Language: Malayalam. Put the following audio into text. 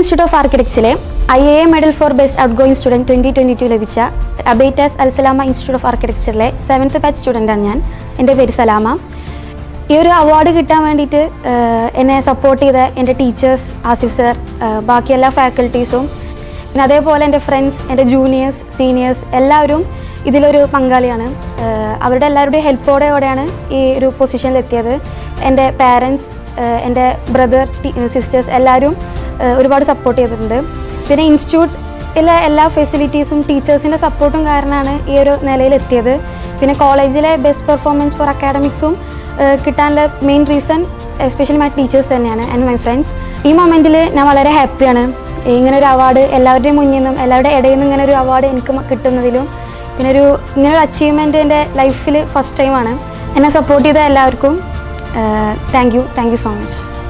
ഇൻസ്റ്റിറ്റ്യൂട്ട് ഓഫ് ആർക്കിടെക്ചറിലെ I A A medal for best outgoing student twenty twenty two ലഭിച്ച അബേറ്റാസ് അൽസലാമ ഇൻസ്റ്റിറ്റ്യൂട്ട് ഓഫ് ആർക്കിടെക്ചറിലെ സെവൻത്ത് ബാച്ച് സ്റ്റുഡൻ്റാണ് ഞാൻ എൻ്റെ പേര് സലാമ ഈ ഒരു അവാർഡ് കിട്ടാൻ വേണ്ടിയിട്ട് ആഹ്, എന്നെ സപ്പോർട്ട് ചെയ്ത എൻ്റെ ടീച്ചേഴ്സ് ആസിഫ് സർ ആഹ്, ബാക്കി എല്ലാ ഫാക്കൽറ്റീസും പിന്നെ അതേപോലെ എൻ്റെ ഫ്രണ്ട്സ് എൻ്റെ ജൂനിയേഴ്സ് സീനിയേഴ്സ് എല്ലാവരും ഇതിലൊരു പങ്കാളിയാണ് ആഹ്, അവരുടെ എല്ലാവരുടെയും ഹെൽപ്പോടെയോടെയാണ് ഈ ഒരു പൊസിഷനിൽ എത്തിയത് എൻ്റെ പാരൻസ് എൻ്റെ ബ്രദർ സിസ്റ്റേഴ്സ് എല്ലാവരും ആഹ്, ഒരുപാട് സപ്പോർട്ട് ചെയ്തിട്ടുണ്ട് പിന്നെ ഇൻസ്റ്റിറ്റ്യൂട്ടിലെ എല്ലാ ഫെസിലിറ്റീസും ടീച്ചേഴ്സിൻ്റെ സപ്പോർട്ടും കാരണമാണ് ഈ ഒരു നിലയിലെത്തിയത് പിന്നെ കോളേജിലെ ബെസ്റ്റ് പെർഫോമൻസ് ഫോർ അക്കാഡമിക്സും കിട്ടാനുള്ള main reason especially my teachers തന്നെയാണ് ആൻഡ് മൈ ഫ്രണ്ട്സ് ഈ മൊമെൻറ്റിൽ ഞാൻ വളരെ ഹാപ്പിയാണ് ഇങ്ങനെ ഒരു അവാർഡ് എല്ലാവരുടെയും മുന്നിൽ നിന്നും എല്ലാവരുടെ ഇടയിൽ നിന്നും ഇങ്ങനെ ഒരു അവാർഡ് എനിക്ക് മ- കിട്ടുന്നതിലും പിന്നെ ഒരു ഇങ്ങനെ ഒരു അച്ചീവ്മെൻറ്റ് എൻ്റെ ലൈഫിൽ ഫസ്റ്റ് ടൈമാണ് എന്നെ സപ്പോർട്ട് ചെയ്ത എല്ലാവർക്കും thank you thank you so much